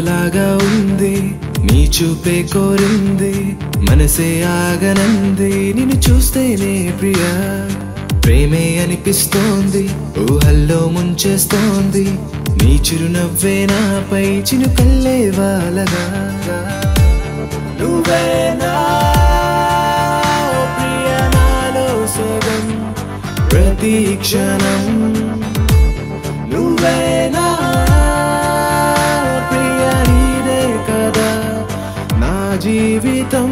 ఏదోలాగా ఉంది నీ చూపే కోరింది మనసే ఆగనంది నిన్ను చూస్తేనే ప్రియా ప్రేమే అనిపిస్తోంది ఊహల్లో ముంచేస్తోంది నీ చిరునవ్వే నాపై చినుకల్లే వాలగా నువ్వేనా ఓ ప్రియ నాలో సగం ప్రతి క్షణం నువ్వేనా ప్రియ నీదే కదా నా జీవితం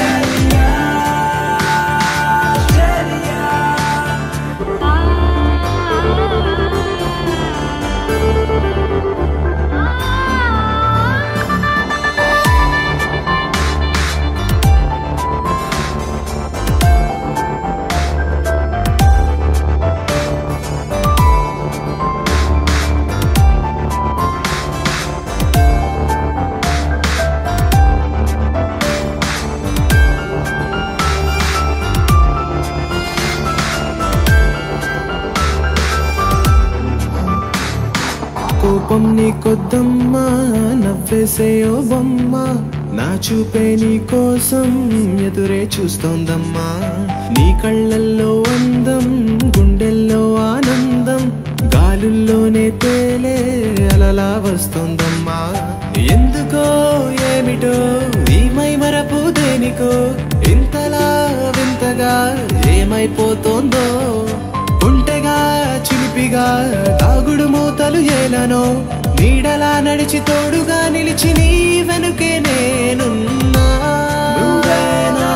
కోపం నీ కొద్దమ్మా నవ్వేసే ఓ బొమ్మ నా చూపే నీ కోసం ఎదురే చూస్తోందమ్మా నీ కళ్ళల్లో అందం గుండెల్లో ఆనందం గాలుల్లోనే తేలే అలలా వస్తోందమ్మా ఎందుకో ఏమిటో ఈ మై మరపు దేనికో ఇంతలా వింతగా ఏమైపోతోందో ఒంటెగా చిలిపిగా దాగుడు మూతలు ఏలనో నీడలా నడిచి తోడుగా నిలిచి నీ వెనుకే నేనున్నా నువ్వేనా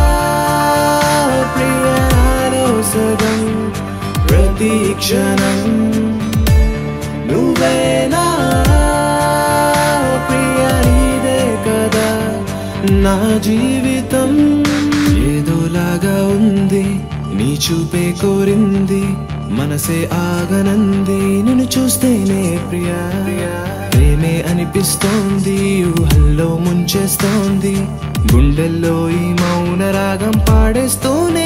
ప్రియాలో సగం ప్రతి క్షణం నువ్వేనా ప్రియ నీదే కదా నా జీవితం ఏదోలాగా ఉంది నీ చూపే కోరింది మనసే ఆగనంది నిన్ను చూస్తేనే ప్రియా ప్రేమే అనిపిస్తోంది ఊహల్లో ముంచేస్తోంది గుండెల్లో ఈ మౌన రాగం పాడేస్తూనే